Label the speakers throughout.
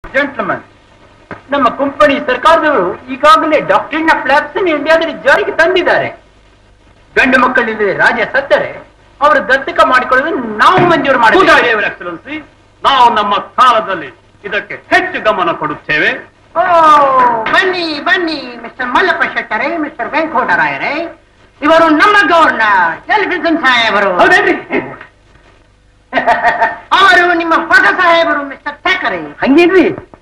Speaker 1: Gentleman ನಮ್ಮ company ಸರ್ಕಾರದವರು ಈಗಾಗಲೇ ಡಾಕ್ಟ್ರಿನ್ ಆಫ್ ಲ್ಯಾಬ್ಸ್ ಇಂಡಿಯಾದಲ್ಲಿ ಜಾರಿಗೆ ತಂದಿದ್ದಾರೆ ಗಂಡು ಮಕ್ಕಳಿಲ್ಲದೆ ರಾಜ್ಯ ಸತ್ತರೆ ಅವರು ದತ್ತಕ ಮಾಡಿಕೊಳ್ಳಲು ನಾವು ಮಂಜೂರು ಮಾಡಿದ್ದೇವೆ
Speaker 2: ಎಕ್ಸಲೆನ್ಸಿ ನಾವು ನಮ್ಮ ಕಾಲದಲ್ಲಿ ಇದಕ್ಕೆ ಹೆಚ್ಚು ಗಮನ ಕೊಡುತ್ತೇವೆ
Speaker 3: ಓ ಬನ್ನಿ ಬನ್ನಿ ಮಿಸ್ಟರ್ ಮಲ್ಲಪ್ಪ ಶೆಟ್ಟರೆ ಮಿಸ್ಟರ್ ವೆಂಕಟರಾಯರೇ ಇವರು ನಮ್ಮ ಗವರ್ನರ್ ಎಲ್ಫಿನ್ಸನ್ ಸಾಹೇಬರು ಅವರು ನಿಮ್ಮ ಹೊಸ ಸಾಹೇಬರು ಮಿಸ್ಟರ್ ಥ್ಯಾಕರೆ
Speaker 1: ಹಂಗೇನ್ರಿ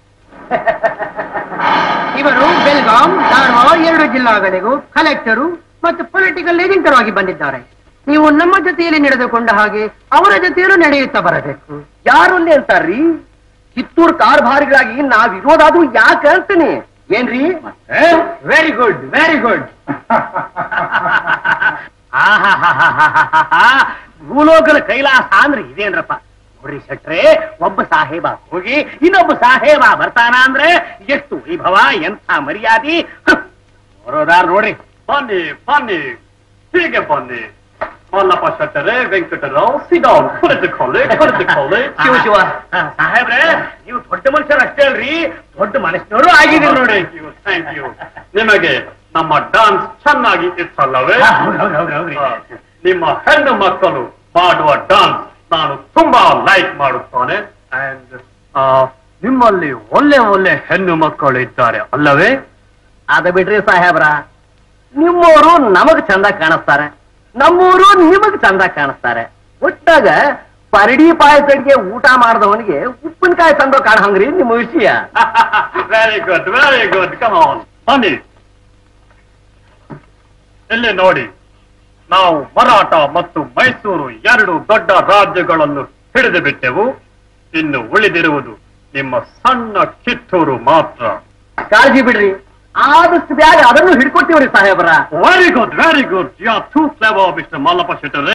Speaker 3: ಇವರು ಬೆಲ್ಗಾಂ ಧಾರವಾಡ ಎರಡು ಜಿಲ್ಲಾಗಳಿಗೂ ಕಲೆಕ್ಟರು ಮತ್ತು ಪೊಲಿಟಿಕಲ್ ಏಜೆಂಟರು ಆಗಿ ಬಂದಿದ್ದಾರೆ ನೀವು ನಮ್ಮ ಜೊತೆಯಲ್ಲಿ ನಡೆದುಕೊಂಡ ಹಾಗೆ ಅವರ ಜೊತೆಯಲ್ಲೂ ನಡೆಯುತ್ತಾ ಬರಬೇಕು
Speaker 1: ಯಾರಲ್ಲಿ ಅಂತಾರ್ರಿ ಕಿತ್ತೂರು ಕಾರ್ಭಾರಿಗಳಾಗಿ ನಾವಿರೋದಾದ್ರೂ ಯಾಕೆ ಅಂತೀನಿ ಏನ್ರಿ ವೆರಿ ಗುಡ್ ವೆರಿ ಗುಡ್ ಭೂಲೋಕದ ಕೈಲಾಸ ಅಂದ್ರೆ ಇದೇನ್ರಪ್ಪ ನೋಡ್ರಿ ಶೆಟ್ರೆ ಒಬ್ಬ ಸಾಹೇಬ ಹೋಗಿ ಇನ್ನೊಬ್ಬ ಸಾಹೇಬ ಬರ್ತಾನ ಅಂದ್ರೆ ಎಷ್ಟು ವೈಭವ ಎಂಥ ಮರ್ಯಾದಿ ಹ್ಮ್. ಬರೋದಾರ್ ನೋಡ್ರಿ
Speaker 2: ಬನ್ನಿ ಬನ್ನಿ ಹೀಗೆ ಬನ್ನಿ ಮಲ್ಲಪ್ಪ ಶೆಟ್ಟರೆ ವೆಂಕಟರಾವ್ ಸಿಡೌನ್ ಕುಳಿತುಕೊಳ್ಳಿ ಕುಳಿತುಕೊಳ್ಳಿ
Speaker 1: ಶಿವ ಶಿವ ಆ, ಸಾಹೇಬ್ರೆ ನೀವು ದೊಡ್ಡ ಮನುಷ್ಯರು ಅಷ್ಟೇ ಅಲ್ರಿ ದೊಡ್ಡ ಮನುಷ್ಯನವರು ಆಗಿದ್ದೀರಿ ನೋಡಿ
Speaker 2: ಥ್ಯಾಂಕ್ ಯು ಥ್ಯಾಂಕ್ ಯು ನಿಮಗೆ ನಮ್ಮ ಡಾನ್ಸ್ ಚೆನ್ನಾಗಿ ಇತ್ತಲ್ಲವೇ
Speaker 1: ಹಾ, ಹೌದ್ ಹೌದ್ ಹೌದ್ ಹೌದ್ರಿ.
Speaker 2: ಆ, ನಿಮ್ಮ ಹೆಣ್ಣು ಮಕ್ಕಳು ಮಾಡುವ ಡಾನ್ಸ್ ನಾನು ತುಂಬಾ ಲೈಕ್ ಮಾಡುತ್ತಾನೆ ಅಂಡ್ ನಿಮ್ಮಲ್ಲಿ ಒಳ್ಳೆ ಒಳ್ಳೆ ಹೆಣ್ಣು ಮಕ್ಕಳು ಇದ್ದಾರೆ ಅಲ್ಲವೇ
Speaker 1: ಅದ ಬಿಡ್ರಿ ಸಾಹೇಬ್ರ ನಿಮ್ಮವರು ನಮಗ್ ಚಂದ ಕಾಣಿಸ್ತಾರೆ ನಮ್ಮೂರು ನಿಮಗ್ ಚಂದ ಕಾಣಿಸ್ತಾರೆ ಒಟ್ಟಾಗ ಪರಡಿ ಪಾಯಸಡಿಗೆ ಊಟ ಮಾಡಿದವನಿಗೆ ಉಪ್ಪಿನಕಾಯಿ ತಂದು ಕಾಣಂಗ್ರಿ ನಿಮ್ಮ ವಿಷಯ
Speaker 2: very good very good come on ಬನ್ನಿ ಇಲ್ಲಿ ನೋಡಿ ನಾವು ಮರಾಠ ಮತ್ತು ಮೈಸೂರು ಎರಡು ದೊಡ್ಡ ರಾಜ್ಯಗಳನ್ನು ಹಿಡಿದು ಬಿಟ್ಟೆವು ಇನ್ನು ಉಳಿದಿರುವುದು ನಿಮ್ಮ ಸಣ್ಣ ಕಿತ್ತೂರು ಮಾತ್ರ
Speaker 1: ಕಾಳಜಿ ಬಿಡ್ರಿ ಆದಷ್ಟು ಬ್ಯಾಗ ಅದನ್ನು ಹಿಡ್ಕೊತೀವ್ರಿ ಸಾಹೇಬ್ರ
Speaker 2: very good very good you are too clever mister Mallappa Shettar